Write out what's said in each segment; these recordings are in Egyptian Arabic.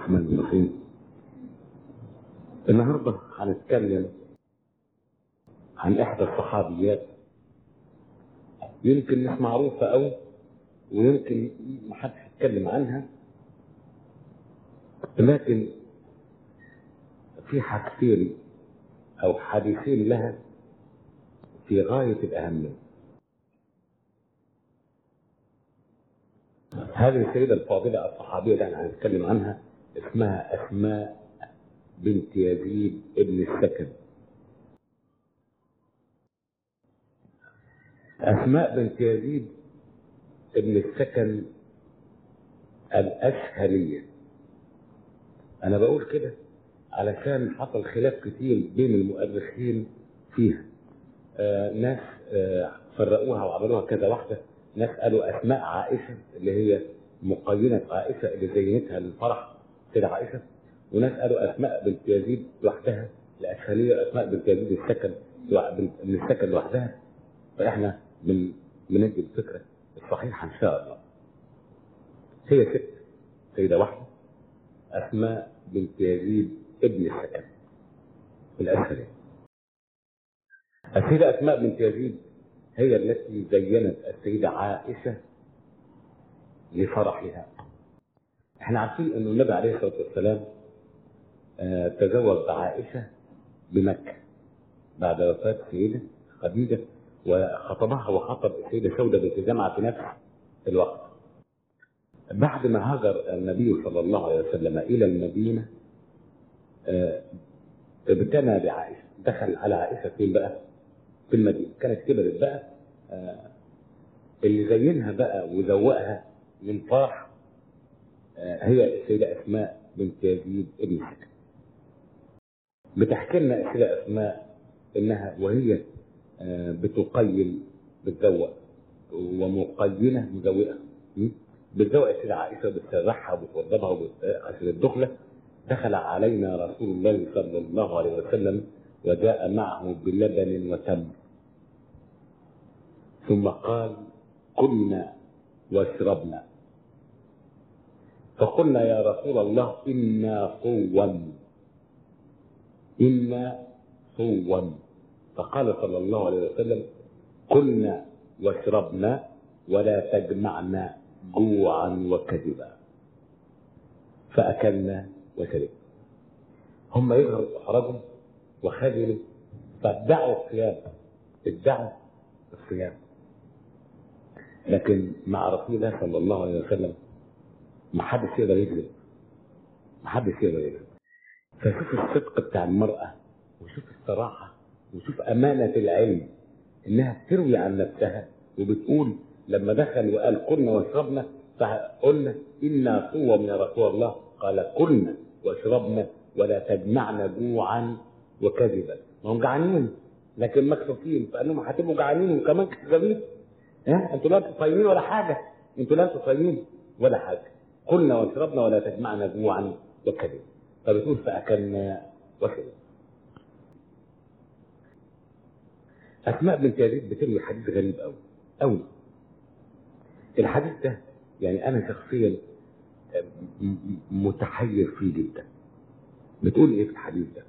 الرحمن الرحيم النهارده هنتكلم عن احدى الصحابيات يمكن مش معروفه قوي ويمكن ما حدش يتكلم عنها لكن في حاجتين او حديثين لها في غايه الاهميه هذه السيدة الفاضلة الصحابية اللي احنا هنتكلم عنها اسمها أسماء بنت يزيد ابن السكن أسماء بنت يزيد ابن السكن الأشهرية أنا بقول كده علشان حصل خلاف كتير بين المؤرخين فيها آه ناس آه فرقوها وعملوها كذا واحدة ناس قالوا اسماء عائشه اللي هي مقينه عائشه اللي زينتها للفرح سيدة عائشه وناس قالوا اسماء بنت يزيد لوحدها الاشهريه اسماء بنت يزيد السكن من السكن لوحدها فاحنا من بندي الفكره الصحيحه ان شاء الله هي ست سيده واحده اسماء بنت يزيد ابن السكن الاشهريه السيده اسماء بنت يزيد هي التي زينت السيدة عائشة لفرحها احنا عارفين ان النبي عليه الصلاة والسلام آه تزوج عائشة بمكة بعد وفاة السيدة خديجة وخطبها وخطب السيدة سودة بنت جمعة في نفس الوقت بعد ما هاجر النبي صلى الله عليه وسلم إلى المدينة آه ابتنى بعائشة دخل على عائشة فين بقى؟ في المدينه كانت كبرت بقى آه اللي زينها بقى وزوقها من فرح آه هي السيده اسماء بنت يزيد ابن سكن بتحكي لنا السيده اسماء انها وهي آه بتقيل بتزوق ومقينه مزوقه بتزوق السيده عائشه وبتسرحها وبتوضبها عشان الدخله دخل علينا رسول الله صلى الله عليه وسلم وجاء معه بلبن وتمر ثم قال كلنا واشربنا فقلنا يا رسول الله إنا صوم إنا صوم فقال صلى الله عليه وسلم كلنا واشربنا ولا تجمعنا جوعا وكذبا فأكلنا وشربنا هم يظهروا أحرجهم وخجلوا فادعوا الصيام ادعوا الصيام لكن مع رسول الله صلى الله عليه وسلم ما حدش يقدر يكذب ما حدش يقدر يكذب فشوف الصدق بتاع المرأة وشوف الصراحة وشوف أمانة العلم إنها بتروي عن نفسها وبتقول لما دخل وقال كلنا واشربنا فقلنا إنا صوم يا رسول الله قال كلنا واشربنا ولا تجمعنا جوعا وكذبا ما هم جعانين لكن مكسوفين فقال لهم هتبقوا جعانين وكمان كذابين ها انتوا لا تصيمين ولا حاجه انتوا لا تصيمين ولا حاجه كلنا واشربنا ولا تجمعنا جوعا وكذبا فبتقول فاكلنا وشربنا اسماء بنت يزيد بتروي حديث غريب قوي قوي الحديث ده يعني انا شخصيا متحير فيه جدا بتقول ايه في الحديث ده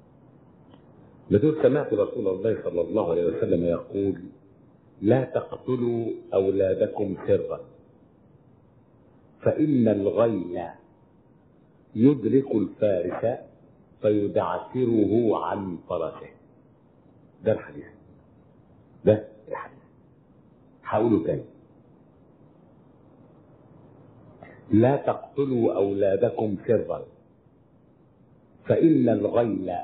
بتقول سمعت رسول الله صلى الله عليه وسلم يقول لا تقتلوا أولادكم سرا فإن الغي يدرك الفارس فيدعسره عن فرسه ده الحديث ده الحديث هقوله تاني لا تقتلوا أولادكم سرا فإن الغي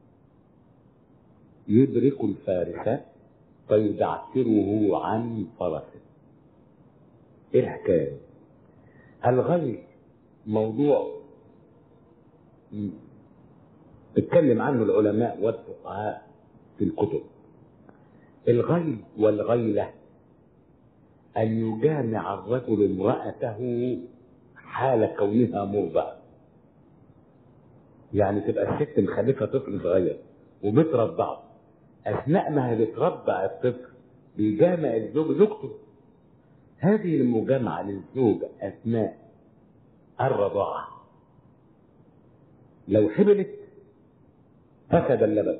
يدرك الفارس فيدعسره عن فرسه ايه الحكايه الغي موضوع اتكلم عنه العلماء والفقهاء في الكتب الغي والغيلة أن يجامع الرجل امرأته حال كونها مرضعة يعني تبقى الست مخلفة طفل صغير وبترضعه أثناء ما بترضع الطفل بيجامع الزوج زوجته هذه المجامعة للزوج أثناء الرضاعة لو حبلت فسد اللبن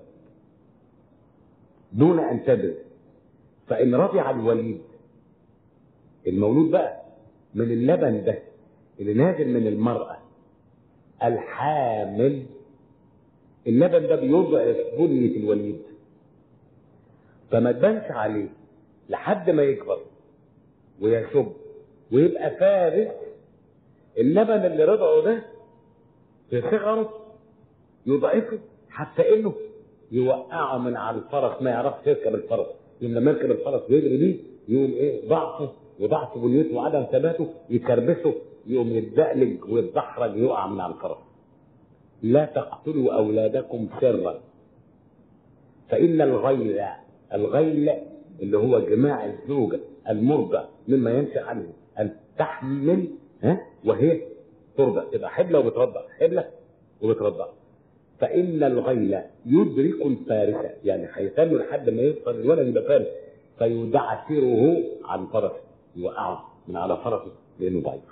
دون ان تدرس فان رضع الوليد المولود بقى من اللبن ده اللي نازل من المرأة الحامل اللبن ده بيضعف بنية الوليد فما تبانش عليه لحد ما يكبر ويشب ويبقى فارس اللبن اللي رضعه ده في صغره يضعفه حتى انه يوقعه من على الفرس ما يعرفش يركب الفرس يوم لما يركب الفرس ويجري بيه يقوم ايه ضعفه وضعف بنيته وعدم ثباته يكربسه يقوم يتدقلج ويتدحرج يقع من على الفرس لا تقتلوا اولادكم سرا فان الغيل الغيل اللي هو جماع الزوجه المرضع مما ينشا عنه ان تحمل ها وهي ترضع تبقى حبله وبترضع حبله وبترضع فان الغيل يدرك الفارس يعني هيستنوا لحد ما يوصل الولد يبقى فارس فيدعسره عن فرسه يوقعه من على فرسه لانه ضعيف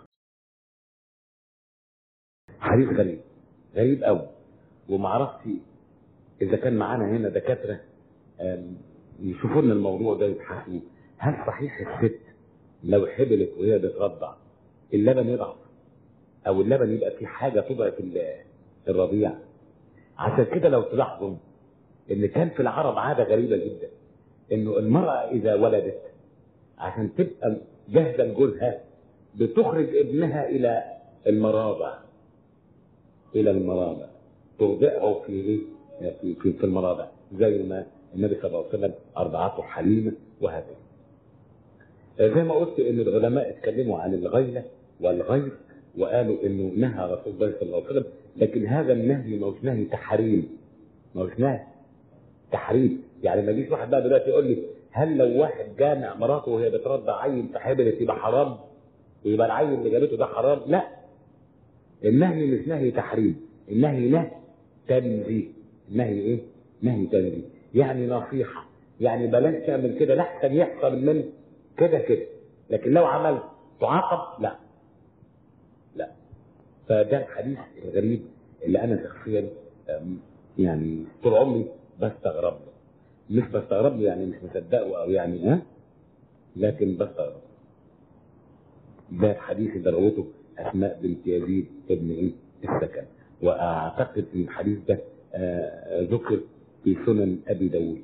حديث غريب غريب قوي ومعرفش اذا كان معانا هنا دكاتره يشوفوا لنا الموضوع ده يبحثوا هل صحيح الست لو حبلت وهي بترضع اللبن يضعف او اللبن يبقى فيه حاجه تضعف الرضيع عشان كده لو تلاحظوا ان كان في العرب عاده غريبه جدا انه المراه اذا ولدت عشان تبقى جاهزه لجوزها بتخرج ابنها الى المراضع الى المراضع ترضعه في ايه؟ في في, في المراضع زي ما النبي صلى الله عليه وسلم ارضعته حليمه وهكذا. زي ما قلت ان العلماء اتكلموا عن الغيله والغير وقالوا انه نهى رسول الله صلى الله عليه وسلم لكن هذا النهي ما هوش نهي تحريم ما هوش نهي تحريم يعني ما يجيش واحد بقى دلوقتي يقول لي هل لو واحد جامع مراته وهي بترضع عيل في حبلت يبقى حرام ويبقى العيل اللي جابته ده حرام لا النهي مش نهي تحريم النهي نهي تنزيه النهي ايه نهي تنزيه يعني نصيحة يعني بلاش تعمل كده لحسن يحصل من كده كده لكن لو عملت تعاقب لا لا فده الحديث الغريب اللي انا شخصيا يعني طول عمري بستغرب له مش بستغرب له يعني مش مصدقه او يعني ها لكن بستغرب ده الحديث اللي روته اسماء بنت يزيد ابن ايه السكن واعتقد ان الحديث ده آه ذكر في سنن ابي داود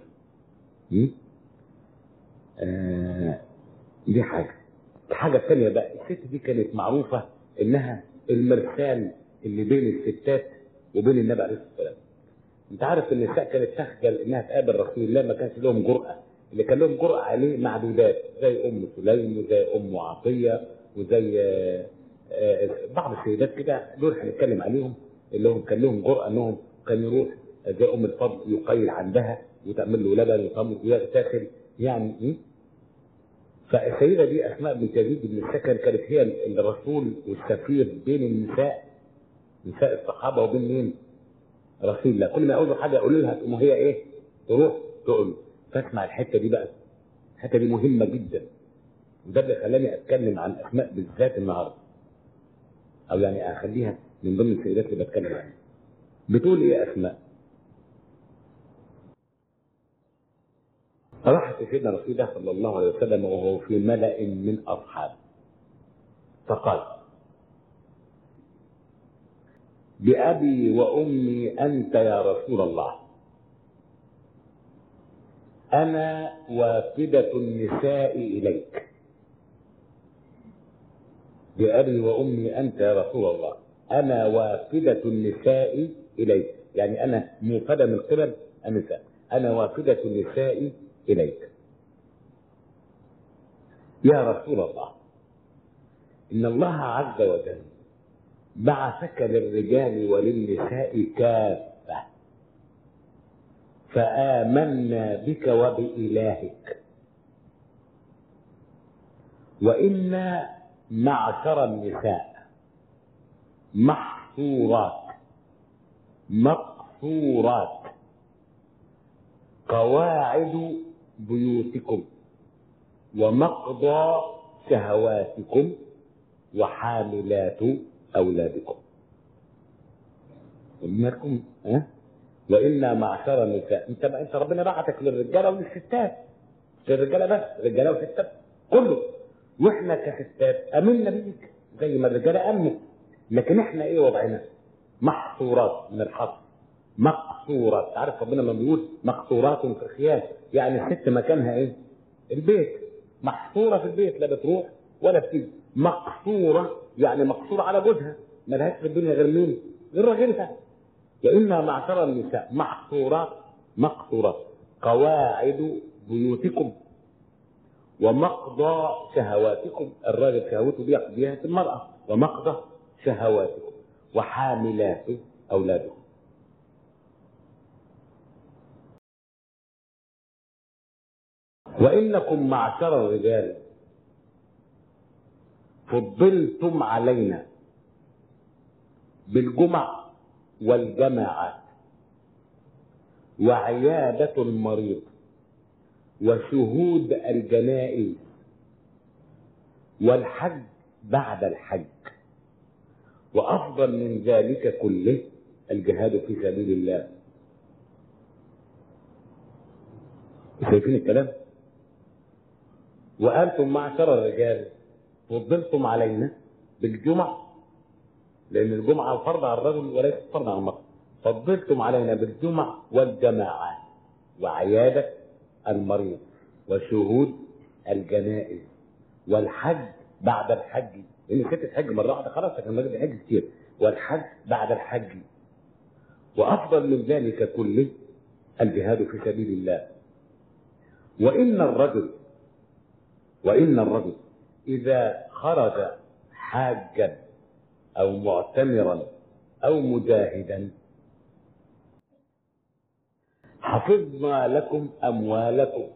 آه دي حاجه الحاجه الثانيه بقى الست دي كانت معروفه انها المرسال اللي بين الستات وبين النبي عليه الصلاه والسلام انت عارف ان النساء كانت تخجل انها تقابل رسول الله ما كانش لهم جرأه اللي كان لهم جرأه عليه معدودات زي ام سليم وزي ام عطيه وزي آه آه بعض السيدات كده دول هنتكلم عليهم اللي هم كان لهم جرأه انهم كان يروح زي ام الفضل يقيل عندها وتعمل له لبن وتمر ويغتسل يعني ايه فالسيدة دي أسماء بنت يزيد بن السكن كانت هي الرسول والسفير بين النساء نساء الصحابة وبين مين؟ رسول الله كل ما يقول له حاجة يقول لها تقوم هي إيه؟ تروح تقول له فاسمع الحتة دي بقى الحتة دي مهمة جدا وده اللي خلاني أتكلم عن أسماء بالذات النهاردة أو يعني أخليها من ضمن السيدات اللي بتكلم عنها بتقول إيه أسماء؟ راحت سيدنا رسول الله صلى الله عليه وسلم وهو في ملأ من أصحابه فقال بأبي وأمي أنت يا رسول الله أنا وافدة النساء إليك بأبي وأمي أنت يا رسول الله أنا وافدة النساء إليك يعني أنا موفدة من قبل النساء أنا وافدة النساء إليك يا رسول الله إن الله عز وجل بعثك للرجال وللنساء كافة فآمنا بك وبإلهك وإنا معشر النساء محصورات مقصورات قواعد بيوتكم ومقضى شهواتكم وحاملات أولادكم مالكم ها وإنا معشر النساء أنت أنت ربنا بعتك للرجالة وللستات للرجالة بس رجالة وستات كله واحنا كستات امنا بيك زي ما الرجاله امنوا لكن احنا ايه وضعنا؟ محصورات من الحصر مقصورات عارف ربنا لما بيقول مقصورات في الخيام يعني الست مكانها ايه؟ البيت محصوره في البيت لا بتروح ولا بتيجي مقصوره يعني مقصوره على جوزها ملهاش في الدنيا غير مين؟ غير راجلها وإنا معشر النساء محصورات مقصورات قواعد بيوتكم ومقضى شهواتكم الراجل شهوته بيقضيها في المرأة ومقضى شهواتكم وحاملات أولادكم وإنكم معشر الرجال فضلتم علينا بالجمع والجماعات وعيادة المريض وشهود الجنائز والحج بعد الحج وأفضل من ذلك كله الجهاد في سبيل الله شايفين الكلام وأنتم معشر الرجال فضلتم علينا بالجمع لأن الجمعة فرض على الرجل وليس فرض على المرأة فضلتم علينا بالجمع والجماعات وعيادة المريض وشهود الجنائز والحج بعد الحج لان ست الحج مره واحده خلاص لكن الراجل بيحج كتير والحج بعد الحج وافضل من ذلك كله الجهاد في سبيل الله وان الرجل وان الرجل اذا خرج حاجا او معتمرا او مجاهدا حفظنا لكم اموالكم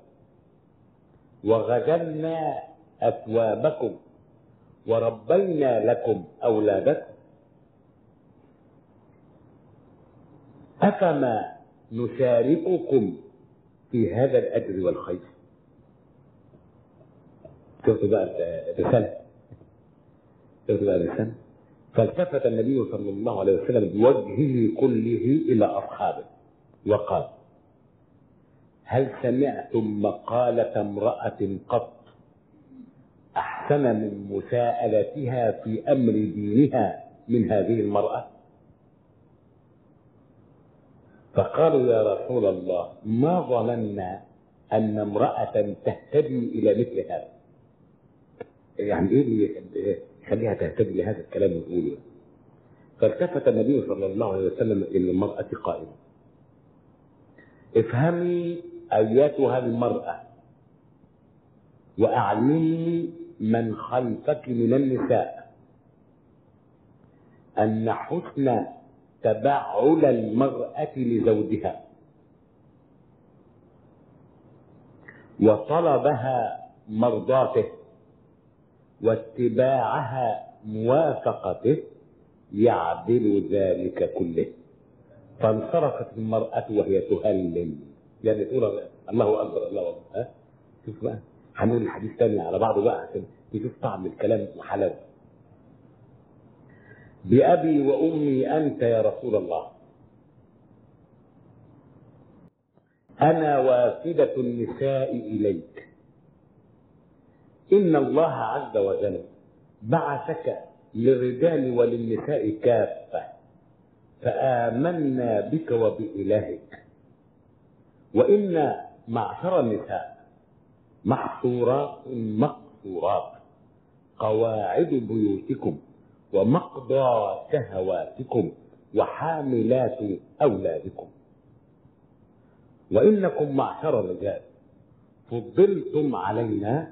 وغزلنا اثوابكم وربينا لكم اولادكم افما نشارككم في هذا الاجر والخير شفتوا بقى الرساله شفتوا بقى الرساله فالتفت النبي صلى الله عليه وسلم بوجهه كله الى اصحابه وقال هل سمعتم مقالة امرأة قط أحسن من مساءلتها في أمر دينها من هذه المرأة؟ فقالوا يا رسول الله ما ظننا أن امرأة تهتدي إلى مثل هذا. يعني إيه اللي يخليها تهتدي لهذا الكلام وتقوله؟ فالتفت النبي صلى الله عليه وسلم إلى المرأة قائلا افهمي أيتها المرأة وأعلمي من خلفك من النساء أن حسن تبعل المرأة لزوجها وطلبها مرضاته واتباعها موافقته يعدل ذلك كله فانصرفت المرأة وهي تهلل يعني تقول الله أكبر الله أكبر ها شوف بقى هنقول الحديث تاني على بعضه بقى عشان تشوف طعم الكلام وحلاوته بأبي وأمي أنت يا رسول الله أنا وافدة النساء إليك إن الله عز وجل بعثك للرجال وللنساء كافة فآمنا بك وبإلهك وإن معشر النساء محصورات مقصورات قواعد بيوتكم ومقضى شهواتكم وحاملات أولادكم وإنكم معشر الرجال فضلتم علينا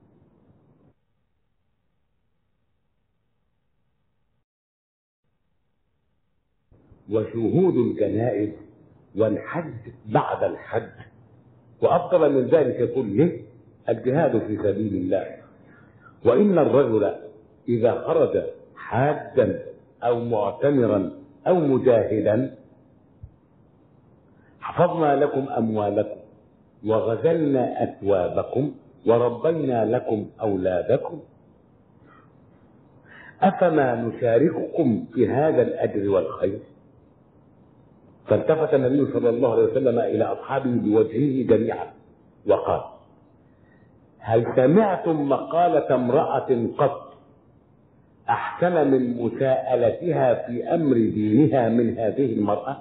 وشهود الجنائز والحج بعد الحج وأفضل من ذلك كله الجهاد في سبيل الله وإن الرجل إذا خرج حاجا أو معتمرا أو مجاهدا حفظنا لكم أموالكم وغزلنا أثوابكم وربينا لكم أولادكم أفما نشارككم في هذا الأجر والخير فالتفت النبي صلى الله عليه وسلم الى اصحابه بوجهه جميعا وقال هل سمعتم مقالة امرأة قط أحسن من مساءلتها في أمر دينها من هذه المرأة؟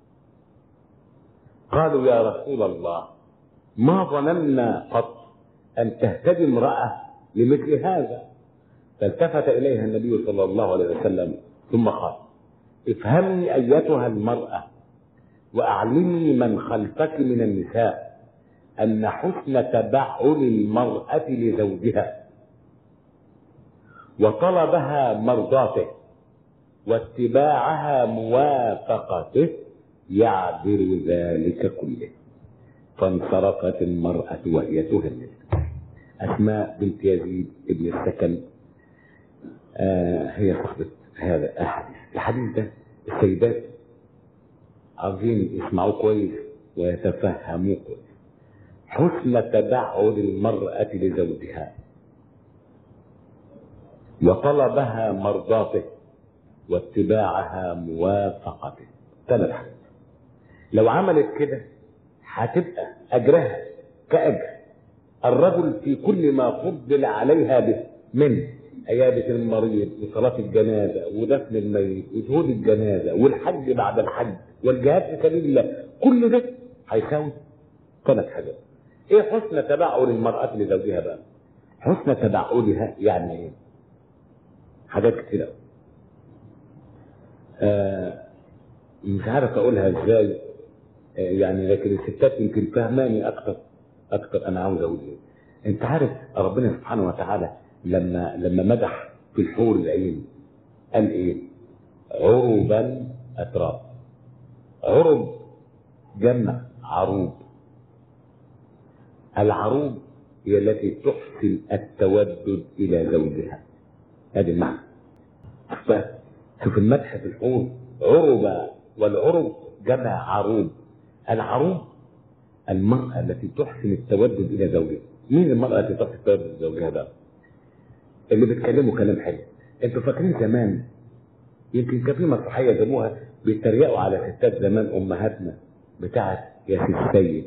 قالوا يا رسول الله ما ظننا قط أن تهتدي امرأة لمثل هذا فالتفت إليها النبي صلى الله عليه وسلم ثم قال افهمي أيتها المرأة وأعلمي من خلفك من النساء أن حسن تبعل المرأة لزوجها وطلبها مرضاته واتباعها موافقته يعذر ذلك كله فانصرفت المرأة وهي تهلل أسماء بنت يزيد ابن السكن آه هي صاحبة هذا الحديث الحديث ده السيدات عاوزين يسمعوه كويس ويتفهموه كويس حسن تبعد المرأة لزوجها وطلبها مرضاته واتباعها موافقته ثلاث حاجات لو عملت كده هتبقى اجرها كاجر الرجل في كل ما فضل عليها به من عيادة المريض وصلاة الجنازة ودفن الميت وشهود الجنازة والحج بعد الحج والجهاد في سبيل الله كل ده هيساوي ثلاث حاجات ايه حسن تبعل المرأة لزوجها بقى حسن تبعلها يعني ايه حاجات كتير قوي آه مش عارف اقولها ازاي آه يعني لكن الستات يمكن فهماني اكتر اكتر انا عاوز اقول ايه انت عارف ربنا سبحانه وتعالى لما لما مدح في الحور العين قال ايه عربا اتراب عرب جمع عروب العروب هي التي تحسن التودد الى زوجها هذه المعنى شوف المدح في الحور عربا والعرب جمع عروب العروب المرأة التي تحسن التودد إلى زوجها مين المرأة التي تحسن التودد إلى زوجها ده اللي بيتكلموا كلام حلو انتوا فاكرين زمان يمكن كان في مسرحية جابوها بيتريقوا على ستات زمان أمهاتنا بتاعت يا سي السيد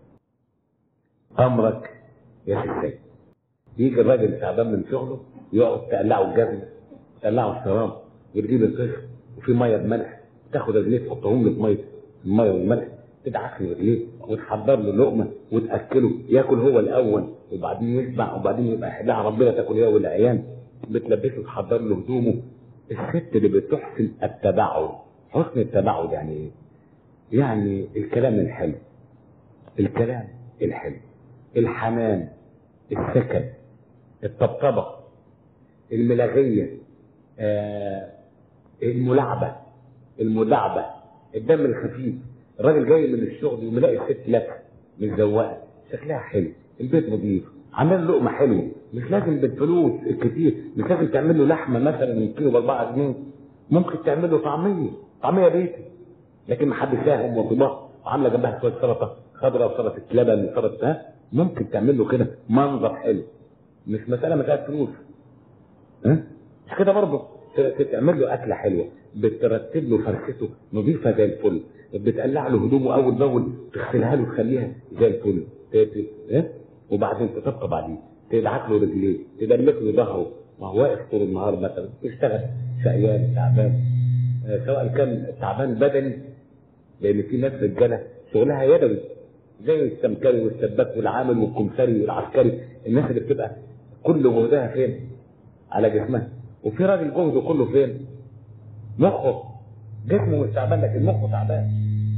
أمرك يا سي السيد يجي الراجل تعبان من شغله يقعد تقلعه الجزمة تقلعه الشراب وتجيب القش وفي ميه بملح تاخد رجليه تحطهم له في ميه الميه والملح تدعك له رجليه وتحضر له لقمه وتاكله ياكل هو الاول وبعدين يشبع وبعدين يبقى حلاها ربنا تاكل هي والعيان بتلبسه تحضر له هدومه الست اللي بتحسن التبعد حسن التبعد يعني ايه؟ يعني الكلام الحلو الكلام الحلو الحنان السكن الطبطبه الملاغيه آه الملاعبه المداعبه الدم الخفيف الراجل جاي من الشغل وملاقي الست لابسه متزوقه شكلها حلو البيت نظيف عامل له لقمه حلوه مش لازم بالفلوس الكتير مش لازم تعمل له لحمه مثلا من كيلو ب 4 جنيه ممكن تعمل له طعميه طعميه بيتي لكن ما حد فاهم وطباخ وعامله جنبها شويه سلطه خضراء وسلطه لبن وسلطه ها ممكن تعمل له كده منظر حلو مش مساله مساله فلوس ها مش كده برضه تعمل له اكله حلوه بترتب له فرشته نظيفه زي الفل بتقلع له هدومه اول باول تغسلها له تخليها زي الفل ها وبعدين تطبطب عليه تدعك له رجليه تدلك له ظهره وهو واقف طول النهار مثلا يشتغل شقيان تعبان آه سواء كان تعبان بدني لان في ناس رجاله شغلها يدوي زي السمكري والسباك والعامل والكمساري والعسكري الناس اللي بتبقى كل جهدها فين؟ على جسمها وفي راجل جهده كله فين؟ مخه جسمه مش تعبان لكن مخه تعبان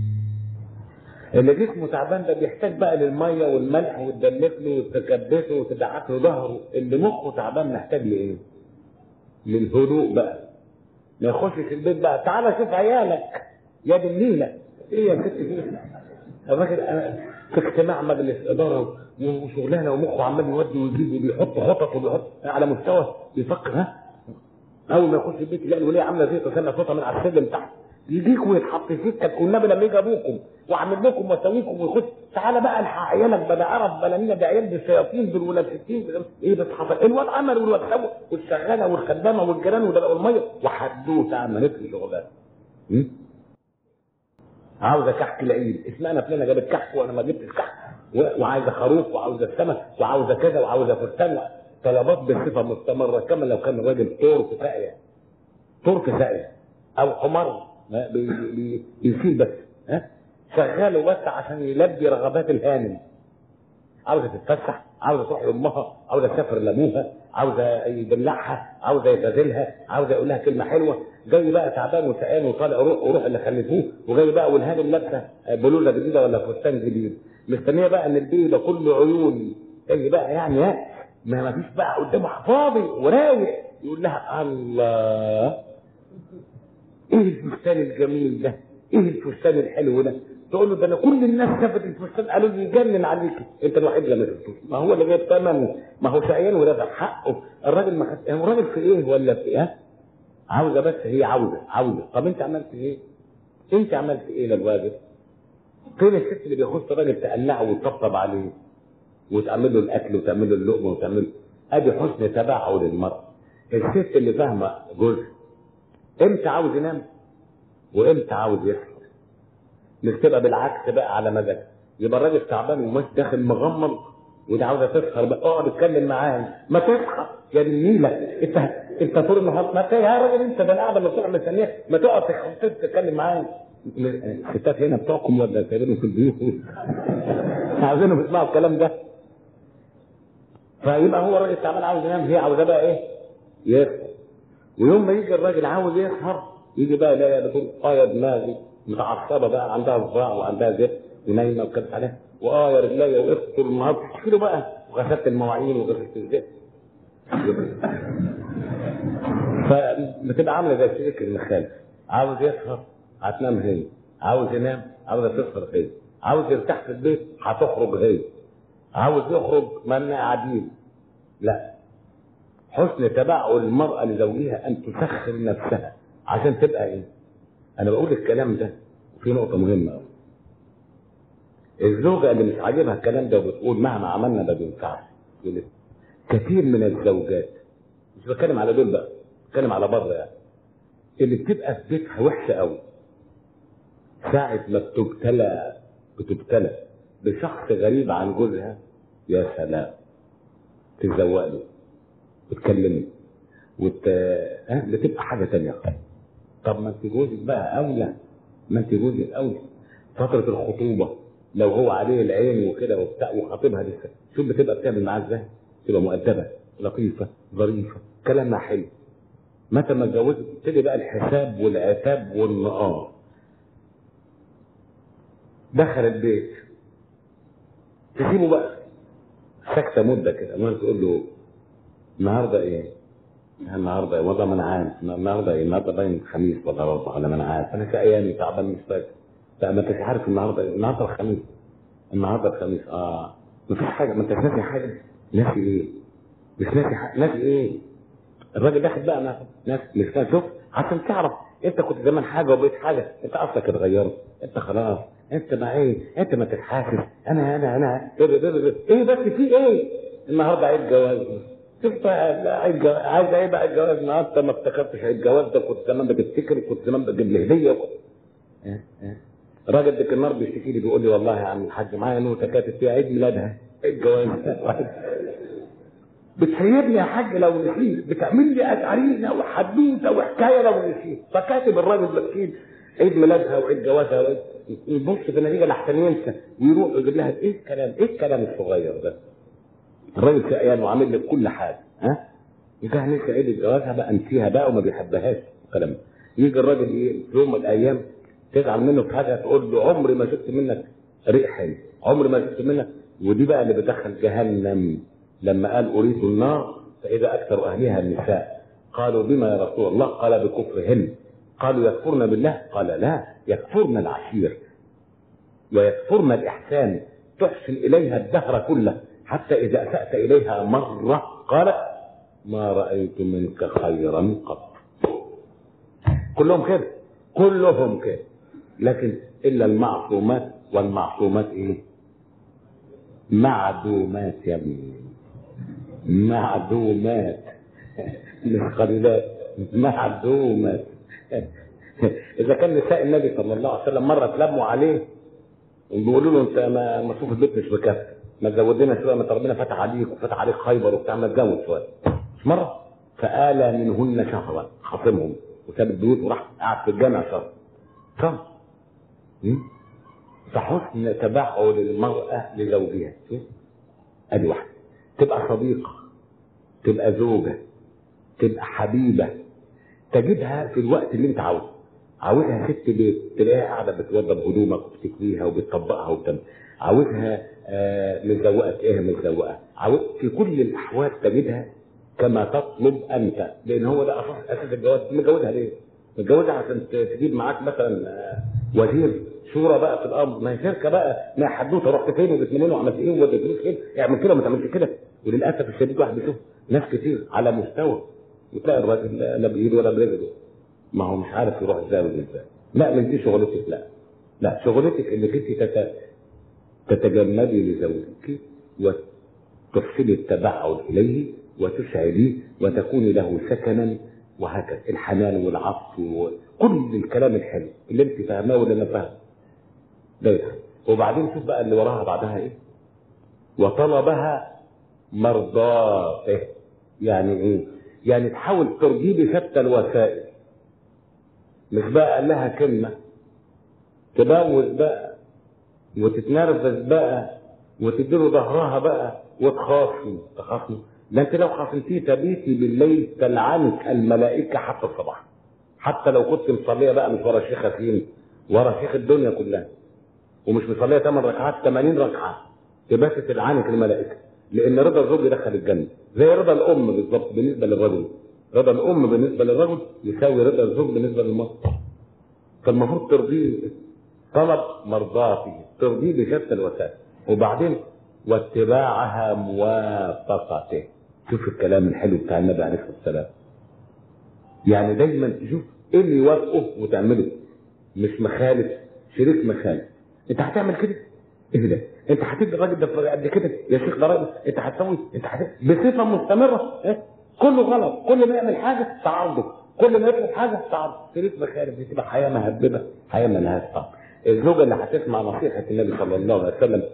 اللي جسمه تعبان ده بيحتاج بقى للميه والملح وتدلك له وتكبسه وتدعك له ظهره اللي مخه تعبان محتاج لايه؟ للهدوء بقى ما يخشش البيت بقى تعالى شوف عيالك يا دي النيله ايه يا ست دي؟ الراجل في اجتماع مجلس اداره وشغلانه ومخه عمال يودي ويجيب وبيحط خطط وبيحط على مستوى بيفكر ها اول ما يخش البيت يلاقي الوليه عامله زي تسمى صوتها من على السلم تحت يجيك ويتحط فيك والنبي لما يجي ابوكم واعمل لكم واسويكم ويخش تعالى بقى الحق عيالك بلا عرب بلا مين ده عيال بالشياطين دول ولا ستين ايه بس حصل الواد عمل والواد سوى والشغاله والخدامه والجيران ودلقوا الميه وحدوته عملت له شغلانه عاوزه كحك العيد اسمعنا فلانه جابت كحك وانا ما جبتش كحك و- وعايزه خروف وعاوزه سمك وعاوزه كذا وعاوزه فستان طلبات بصفه مستمره كما لو كان الراجل طور في ساقيه طور في ساقيه او حمار ما بي- بي- بيسيب بس ها شغاله بس عشان يلبي رغبات الهانم عاوزه تتفسح عاوزه تروح لامها عاوزه تسافر لابوها عاوزه يدلعها عاوزه يغازلها عاوزه يقول لها كلمه حلوه جاي بقى تعبان وسقان وطالع روح وروح اللي خلفوه وجاي بقى والهانم لابسه بلوزه جديده ولا فستان جديد مستنيه بقى ان البيت ده كله عيون اللي بقى يعني ها ما ما فيش بقى قدامه فاضي وراوق يقول لها الله ايه الفستان الجميل ده ايه الفستان الحلو ده تقول له ده انا كل الناس شافت الفستان قالوا لي يجنن عليك انت الوحيد اللي ما شفتوش ما هو اللي جايب ثمن ما هو شقيان ولا ده حقه الراجل ما خد هو الراجل في ايه ولا في ايه عاوزه بس هي عاوزه عاوزه طب انت عملت ايه انت عملت ايه للواجب فين الست اللي بيخش الراجل تقلعه وتطبطب عليه وتعمل له الاكل وتعمل له اللقمه وتعمل له ادي حسن تبعه للمرأة الست اللي فاهمه جوزها امتى عاوز ينام وامتى عاوز يصحى مش تبقى بالعكس بقى على مزاجك يبقى الراجل تعبان ومش داخل مغمض وده عاوزه تسهر بقى اقعد اتكلم معاه ما تصحى يا النيله انت انت طول النهار ما ت- يا راجل انت ده القعده اللي بتقعد مستنياك ما تقعد تخ- تتكلم معاه الستات هنا بتوعكم ولا سايبينهم في البيوت عاوزينهم يسمعوا الكلام ده فيبقى هو الراجل تعبان عاوز ينام هي عاوزاه بقى ايه؟ يسهر ويوم ما يجي الراجل عاوز يسهر يجي بقى يلاقي بتقول اه يا دماغي متعصبه بقى عندها صداع وعندها زفت ونايمه وكانت عليها واه يا رجليا وقفت طول النهار تحكي له بقى وغسلت المواعين وغسلت الزفت فبتبقى عامله زي الشريك المخالف عاوز يسهر هتنام هي عاوز ينام عاوزه تسهر هي عاوز يرتاح في البيت هتخرج هي عاوز يخرج ما قاعدين لا حسن تبعه المرأة لزوجها أن تسخر نفسها عشان تبقى إيه؟ أنا بقول الكلام ده وفي نقطة مهمة أوي. الزوجة اللي مش عاجبها الكلام ده وبتقول مهما عملنا ما بينفعش يقول لك كثير من الزوجات مش بتكلم على دول بقى بتكلم على بره يعني اللي بتبقى في بيتها وحشة قوي ساعة ما بتبتلى بتبتلى بشخص غريب عن جوزها يا سلام تتزوق له وتكلمه وت... ها بتبقى حاجه تانية خالص طب ما انت جوزك بقى اولى ما انت جوزك اولى فتره الخطوبه لو هو عليه العين وكده وبتاع وخاطبها لسه شوف بتبقى بتعمل معاه ازاي تبقى مؤدبه لطيفه ظريفه كلامها حلو متى ما اتجوزت تبتدي بقى الحساب والعتاب والنقار دخل البيت تسيبه بقى ساكته مده كده ما تقول له النهارده ايه؟ النهارده ايه؟ والله ما انا عارف النهارده ايه؟ النهارده باين خميس ولا ربع ولا ما انا عارف انا شقيان تعبان مش فاكر لا ما انتش عارف النهارده ايه؟ النهارده الخميس النهارده الخميس اه مفيش حاجه ما انتش ناسي حاجه ناسي ايه؟ مش ناسي حاجه ناسي ايه؟ الراجل داخل بقى ناس ناس مش ناس شوف عشان تعرف انت كنت زمان حاجه وبقيت حاجه انت اصلك اتغيرت انت خلاص انت ما ايه انت ما تتحاسب انا انا انا ايه ده- ده- ده- ايه بس في ايه النهارده عيد جواز شوف بقى لا، عيد جواز عايز ايه بقى عيد جواز النهارده ما افتكرتش عيد جواز ده كنت زمان بتفتكر كنت زمان بجيب لي هديه وكنت اه، اه. الراجل ده النهار بيشتكي لي بيقول لي والله يا عم الحاج معايا نوته كاتب فيها عيد ميلادها عيد جواز بتحيرني يا حاج لو نسيت بتعمل لي عرينه وحدوته وحكايه لو نسيت فكاتب الراجل مسكين عيد ميلادها وعيد جوازها وعيد يبص في النتيجه لحسن ينسى ويروح يجيب لها ايه الكلام ايه الكلام الصغير ده الراجل شقيان وعامل لك كل حاجه ها يجي نسي عيد جوازها بقى نسيها بقى وما بيحبهاش الكلام ده يجي الراجل ايه في يوم من الايام تزعل منه في حاجه تقول له عمري ما شفت منك ريح حلو عمري ما شفت منك ودي بقى اللي بتدخل جهنم لما قال اريد النار فاذا اكثر اهلها النساء قالوا بما يا رسول الله قال بكفرهن قالوا يكفرن بالله قال لا يكفرن العشير ويكفرن الاحسان تحسن اليها الدهر كله حتى اذا اسات اليها مره قالت ما رايت منك خيرا قط كلهم كده كلهم كده لكن الا المعصومات والمعصومات ايه معدومات يا ابني معدومات مش قليلات معدومات اذا كان نساء النبي صلى الله عليه وسلم مره اتلموا عليه وبيقولوا له انت ما مصروف البيت مش بكفي ما تزود لنا شويه ما ربنا فتح عليك وفتح عليك خيبر وبتاع ما تزود شويه مش مره فآلى منهن شهرا خاصمهم وساب البيوت وراح قعد في الجامع شهر كم فحسن تبعل المرأة لزوجها شوف ادي واحدة تبقى صديقة تبقى زوجة تبقى حبيبة تجدها في الوقت اللي انت عاوزه عاوزها ست بيت تلاقيها قاعدة بتوضب هدومك وبتكويها وبتطبقها وبتعمل عاوزها آه مزوقة ايه مزوقة عاوز في كل الاحوال تجدها كما تطلب انت لان هو ده اساس اساس الجواز متجوزها ليه؟ متجوزها عشان تجيب معاك مثلا آه وزير شورى بقى في الامر ما هي شركه بقى ما حدوته رحت فين وجبت منين وعملت ايه ووديت فلوس فين اعمل كده وما تعملش كده وللاسف الشديد واحد بيشوف ناس كتير على مستوى وتلاقي الراجل لا بايده ولا برجله ما هو مش عارف يروح ازاي ولا ازاي لا مش دي شغلتك لا لا شغلتك انك انت تت... تتجمدي لزوجك وتحسني التبعل اليه وتسعديه وتكوني له سكنا وهكذا الحنان والعطف وكل الكلام الحلو اللي انت فاهماه واللي انا فاهمه ده وبعدين شوف بقى اللي وراها بعدها ايه وطلبها مرضاته يعني ايه يعني تحاول ترضيه بشتى الوسائل مش بقى قال لها كلمه تبوز بقى وتتنرفز بقى وتديله ظهرها بقى وتخاصمه تخاصمه ده انت لو خاصمتيه تبيتي بالليل تلعنك الملائكه حتى الصباح حتى لو كنت مصليه بقى مش ورا شيخ خفيم ورا شيخ الدنيا كلها ومش مصليه 8 ركعات 80 ركعه تبات تلعنك الملائكه لان رضا الزوج يدخل الجنه زي رضا الام بالظبط بالنسبه للرجل رضا الام بالنسبه للرجل يساوي رضا الزوج بالنسبه للمرأة فالمفروض ترضيه طلب مرضاته ترضيه بشتى الوسائل وبعدين واتباعها موافقته شوف الكلام الحلو بتاع النبي عليه الصلاه والسلام يعني دايما تشوف ايه اللي يوافقه وتعمله مش مخالف شريك مخالف انت هتعمل كده ايه ده انت هتدي الراجل ده قد كده يا شيخ ده راجل انت هتسوي انت هت... بصفه مستمره إيه؟ كله غلط كل ما يعمل حاجه تعارضه كل ما يطلب حاجه تعارضه شريك مخالف دي تبقى حياه مهببه حياه ملهاش طعم الزوجه اللي هتسمع نصيحه النبي صلى الله عليه وسلم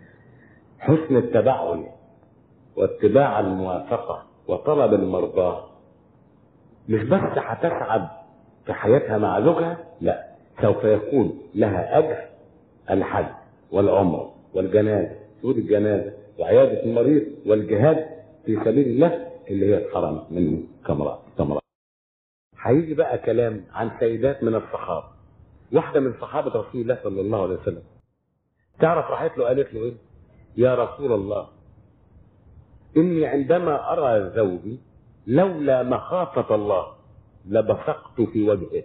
حسن التبعل واتباع الموافقه وطلب المرضاه مش بس هتسعد في حياتها مع زوجها لا سوف يكون لها اجر الحج والعمره والجنازه شهود الجنازه وعياده المريض والجهاد في سبيل الله اللي هي اتحرمت منه كامراه كامراه هيجي بقى كلام عن سيدات من الصحابه واحده من صحابه رسول الله صلى الله عليه وسلم تعرف راحت له قالت له ايه يا رسول الله اني عندما ارى زوجي لولا مخافه الله لبصقت في وجهه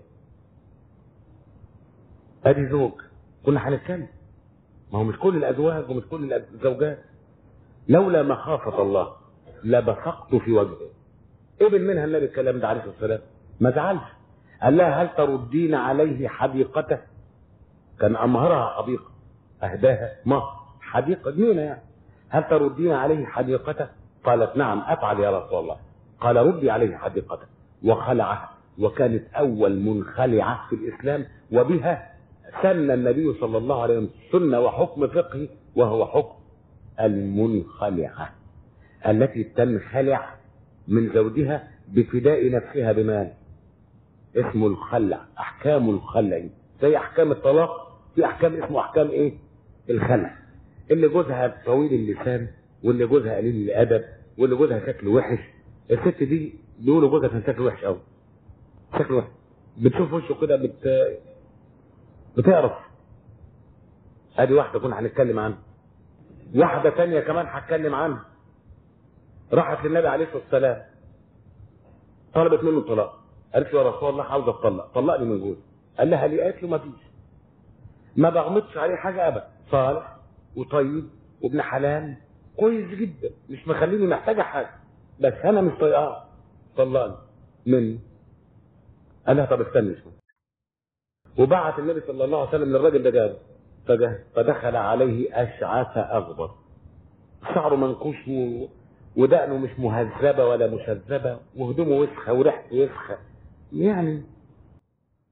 ادي زوج كنا هنتكلم ما هو مش كل الازواج ومش كل الزوجات لولا مخافه الله لبصقت في وجهه قبل منها النبي الكلام ده عليه الصلاه والسلام ما زعلش قال لها هل تردين عليه حديقته كان امهرها حديقه اهداها مهر حديقه جنينه يعني هل تردين عليه حديقته قالت نعم افعل يا رسول الله قال ردي عليه حديقته وخلعها وكانت اول منخلعه في الاسلام وبها سن النبي صلى الله عليه وسلم سنه وحكم فقهي وهو حكم المنخلعه التي تنخلع من زوجها بفداء نفسها بمال اسمه الخلع احكام الخلع زي احكام الطلاق في احكام اسمه احكام ايه الخلع اللي جوزها طويل اللسان واللي جوزها قليل الادب واللي جوزها شكله وحش الست دي بيقولوا جوزها كان شكله وحش قوي شكله وحش بتشوف وشه كده بت بتعرف ادي واحده كنا هنتكلم عنها واحده تانية كمان هتكلم عنها راحت للنبي عليه الصلاه والسلام طلبت منه الطلاق قالت له يا رسول الله عاوز اتطلق طلقني من جوزي قال لها ليه قالت له ما فيش ما بغمضش عليه حاجه ابدا صالح وطيب وابن حلال كويس جدا مش مخليني محتاجه حاجه بس انا مش طايقاه طلقني مني قال لها طب استني شويه وبعت النبي صلى الله عليه وسلم للراجل ده جابه فجه فدخل عليه اشعث اغبر شعره منكوش و... ودقنه مش مهذبه ولا مشذبه وهدومه وسخه وريحته وسخه يعني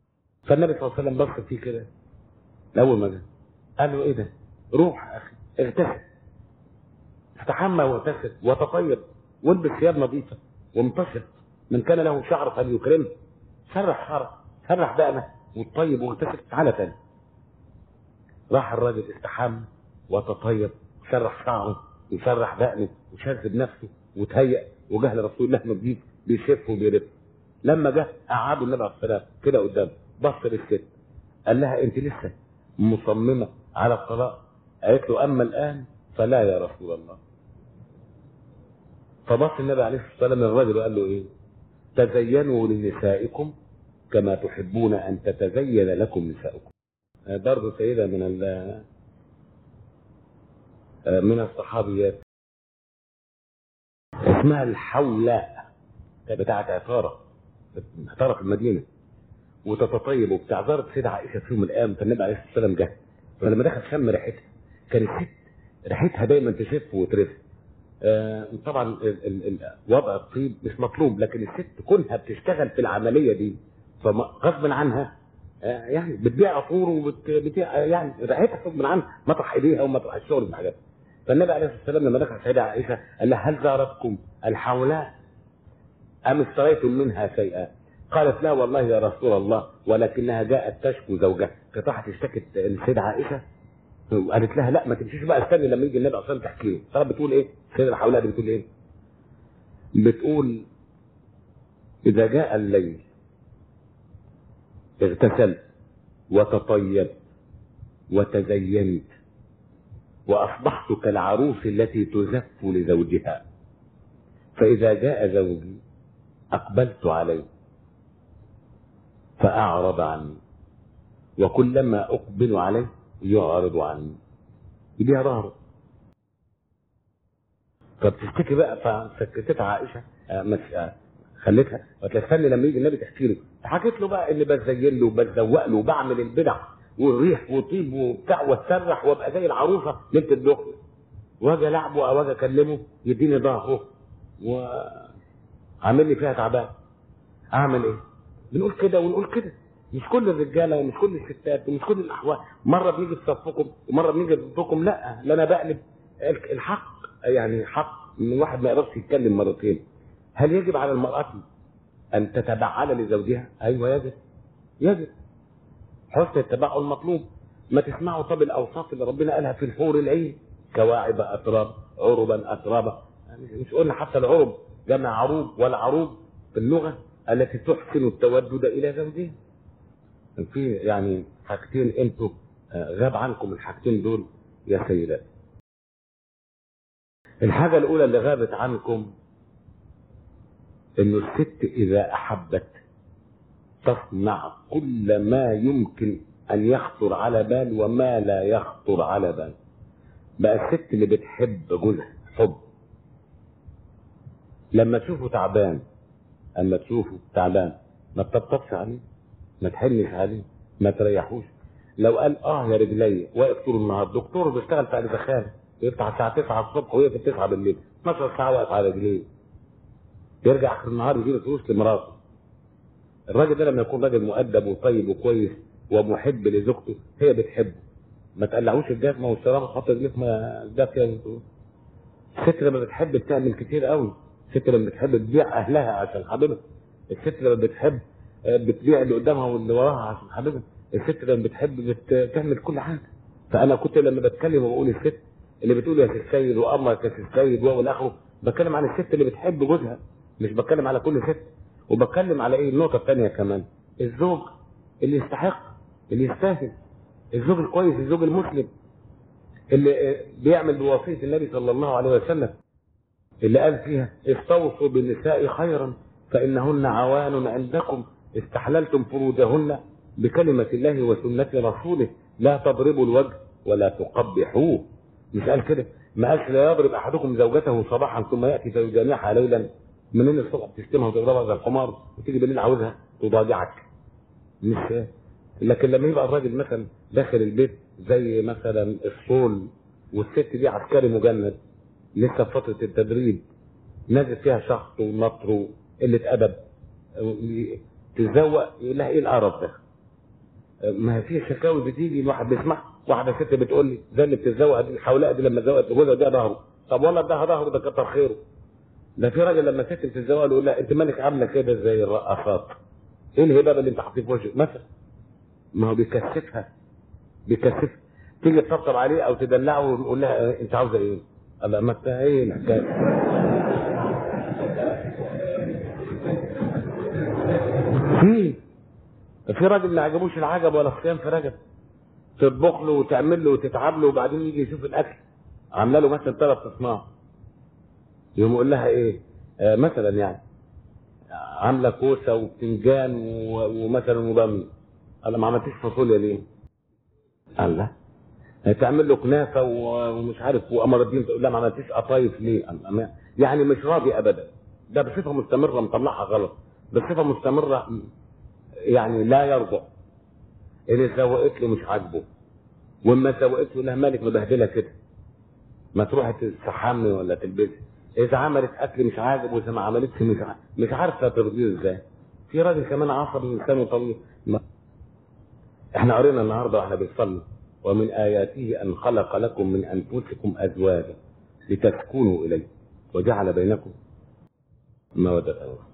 فالنبي صلى الله عليه وسلم بص فيه كده اول ما جه قال له ايه ده روح يا اخي اغتسل استحمى واغتسل وتطيب والبس ثياب نظيفه وانتصر من كان له شعر فليكرمه سرح شعره سرح دقنه وطيب واغتسل تعالى تاني راح الراجل استحمى وتطيب سرح شعره وسرح دقنه وشذب نفسه وتهيأ وجه لرسول الله نظيف بيشف وبيرف لما جه قعدوا النبي عليه الصلاه كده قدامه بص للست قال لها انت لسه مصممه على الطلاق قالت له اما الان فلا يا رسول الله فبص النبي عليه الصلاه والسلام للرجل وقال له ايه تزينوا لنسائكم كما تحبون ان تتزين لكم نساؤكم برضه سيده من ال من الصحابيات اسمها الحولاء بتاعت عطاره عطاره في المدينه وتتطيب وبتاع زارت سيدة عائشه في يوم من الايام فالنبي عليه الصلاه والسلام جه فلما دخل شم ريحتها كانت ست ريحتها دايما تشف وترف آه طبعا ال ال ال وضع الطيب مش مطلوب لكن الست كونها بتشتغل في العمليه دي فغصب عنها آه يعني بتبيع عطور وبتبيع يعني ريحتها غصب عنها مطرح ايديها ومطرح الشغل بحاجات فالنبي عليه الصلاه والسلام لما دخل سيدة عائشه قال لها هل زارتكم الحولاء ام اشتريتم منها شيئا؟ قالت لا والله يا رسول الله ولكنها جاءت تشكو زوجها كانت راحت اشتكت السيدة عائشه وقالت لها لا ما تمشيش بقى استني لما يجي النبي اصلا تحكي له طب بتقول ايه؟ السيدة الحولاء دي بتقول ايه؟ بتقول اذا جاء الليل اغتسلت وتطيبت وتزينت واصبحت كالعروس التي تزف لزوجها فاذا جاء زوجي اقبلت عليه فاعرض عني وكلما اقبل عليه يعرض عني يديها ظهره فبتشتكي بقى فسكتتها عائشه آه مش آه خلتها وتستني لما يجي النبي تحكي له حكيت له بقى اني بزين له وبزوق له وبعمل البدع والريح وطيب وبتاع واتسرح وابقى زي العروسه ليله الدخل واجي العبه او اجي اكلمه يديني ظهره وعامل لي فيها تعبان اعمل ايه؟ بنقول كده ونقول كده مش كل الرجاله ومش كل الستات ومش كل الاحوال مره بنيجي في صفكم ومره بنيجي ضدكم لا لا انا بقلب الحق يعني حق من واحد ما يقدرش يتكلم مرتين هل يجب على المراه ان تتبعل لزوجها؟ ايوه يجب يجب حسن التبعل مطلوب ما تسمعوا طب الاوصاف اللي ربنا قالها في الحور العين كواعب اتراب عربا اترابا يعني مش قلنا حتى العرب جمع عروب والعروب في اللغه التي تحسن التودد الى زوجها في يعني حاجتين انتوا غاب عنكم الحاجتين دول يا سيدات الحاجه الاولى اللي غابت عنكم انه الست اذا احبت تصنع كل ما يمكن ان يخطر على بال وما لا يخطر على بال بقى الست اللي بتحب جوزها حب لما تشوفه تعبان اما تشوفه تعبان ما تطبطبش عليه ما تحنش عليه ما تريحوش لو قال اه يا رجلي واقف طول النهار دكتور بيشتغل في الزخان يفتح الساعه 9 الصبح ويقفل 9 بالليل 12 ساعه واقف على رجليه يرجع اخر النهار يجيب فلوس لمراته الراجل ده لما يكون راجل مؤدب وطيب وكويس ومحب لزوجته هي بتحبه ما تقلعوش الجزمه والشراب وتحط رجليك ما الدافيه الست لما بتحب بتعمل كتير قوي الست لما بتحب تبيع اهلها عشان حبيبها الست لما بتحب بتبيع اللي قدامها واللي وراها عشان حبيبها الست لما بتحب بتعمل كل حاجه فانا كنت لما بتكلم وبقول الست اللي بتقول يا سي السيد وامرك يا سي السيد والى اخره بتكلم عن الست اللي بتحب جوزها مش بتكلم على كل ست وبتكلم على ايه النقطه الثانيه كمان الزوج اللي يستحق اللي يستاهل الزوج الكويس الزوج المسلم اللي بيعمل بوصيه النبي صلى الله عليه وسلم اللي قال فيها استوصوا بالنساء خيرا فانهن عوان عندكم استحللتم فروجهن بكلمة الله وسنة رسوله لا تضربوا الوجه ولا تقبحوه مش قال كده ما قالش لا يضرب احدكم زوجته صباحا ثم ياتي فيجامعها ليلا منين الصبح تشتمها وتضربها زي الحمار وتيجي بالليل عاوزها تضاجعك مش لكن لما يبقى الراجل مثلا داخل البيت زي مثلا الصول والست دي عسكري مجند لسه في فتره التدريب نازل فيها شخط ونطر وقله ادب تزوق يقول لها ايه القرف ده؟ ما هي في شكاوي بتيجي الواحد بيسمعها واحده ست بتقول لي زي اللي بتتزوق دي الحولاء دي لما اتزوقت جوزها ده ظهره طب والله ده ظهره ده كتر خيره ده في راجل لما ست بتتزوق يقول لها انت مالك عامله كده زي الرقصات ايه الهباب اللي انت حاطيه في وجهك مثلا ما هو بيكثفها بيكثفها تيجي تطبطب عليه او تدلعه ويقول لها اه، انت عاوزه ايه؟ الله ما انت ايه الحكايه؟ في في راجل ما عجبوش العجب ولا الصيام في رجب تطبخ له وتعمل له وتتعب له وبعدين يجي يشوف الاكل عامله له مثلا ثلاث اصناف يقوم يقول لها ايه آه مثلا يعني عامله كوسه وبتنجان و- ومثلا وباميه انا ما عملتيش فاصوليا ليه؟ قال لا تعمل له كنافه و- ومش عارف وقمر الدين تقول لها ما عملتيش قطايف ليه؟ قال ما- يعني مش راضي ابدا ده بصفه مستمره مطلعها غلط بصفه مستمره يعني لا يرضى اللي سوقت له مش عاجبه واما سوقت له لها مالك مبهدله كده ما تروح تستحمي ولا تلبسي اذا عملت اكل مش عاجب واذا ما عملتش مش عاجب. مش عارفه ترضيه ازاي في راجل كمان عصبي لسانه طويل ما- احنا قرينا النهارده واحنا بنصلي ومن اياته ان خلق لكم من انفسكم ازواجا لتسكنوا اليه وجعل بينكم موده ورحمه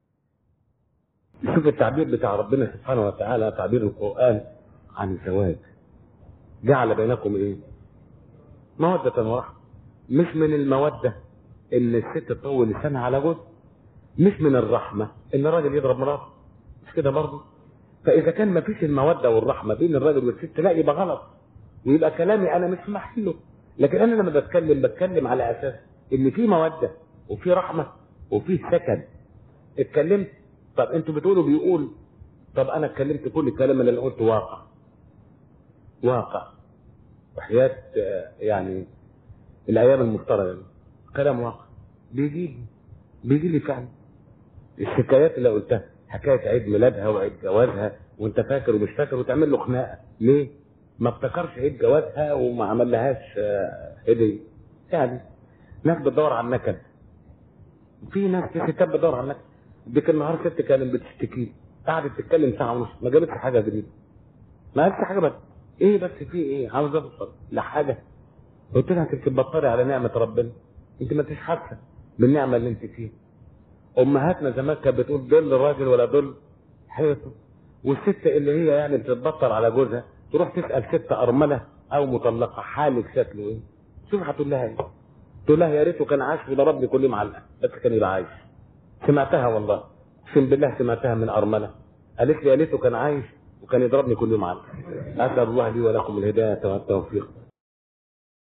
شوف التعبير بتاع ربنا سبحانه وتعالى تعبير القرآن عن الزواج جعل بينكم ايه مودة ورحمة مش من المودة ان الست تطول لسانها على جوز مش من الرحمة ان الراجل يضرب مراته مش كده برضه فاذا كان ما فيش المودة والرحمة بين الراجل والست لا يبقى غلط ويبقى كلامي انا مش في محله لكن انا لما بتكلم بتكلم على اساس ان في مودة وفي رحمة وفي سكن اتكلمت طب انتوا بتقولوا بيقول طب انا اتكلمت كل الكلام اللي انا قلته واقع واقع وحياة آه، يعني الايام المفترضه دي كلام واقع بيجي لي بيجي لي فعلا الشكايات اللي قلتها حكايه عيد ميلادها وعيد جوازها وانت فاكر ومش فاكر وتعمل له خناقه ليه؟ ما افتكرش عيد جوازها وما عملهاش آه، هديه يعني ناس بتدور على النكد في ناس في ستات بتدور على النكد ديك النهار ست كانت بتشتكي قعدت تتكلم ساعه ونص ما جابتش حاجه جديده ما قالتش حاجه بس ايه بس في ايه عاوز اوصل لحاجه قلت لها انت بتبطلي على نعمه ربنا انت ما انتش حاسه بالنعمه اللي انت فيها امهاتنا زمان كانت بتقول دل راجل ولا دل حيطه والست اللي هي يعني بتتبطل على جوزها تروح تسال ست ارمله او مطلقه حالك شكله ايه شوف هتقول لها ايه تقول لها يا ريته كان عايش وضربني كل يوم علقه بس كان يبقى عايش سمعتها والله اقسم بالله سمعتها من ارمله قالت لي يا ريته كان عايش وكان يضربني كل يوم علقه اسال الله لي ولكم الهدايه والتوفيق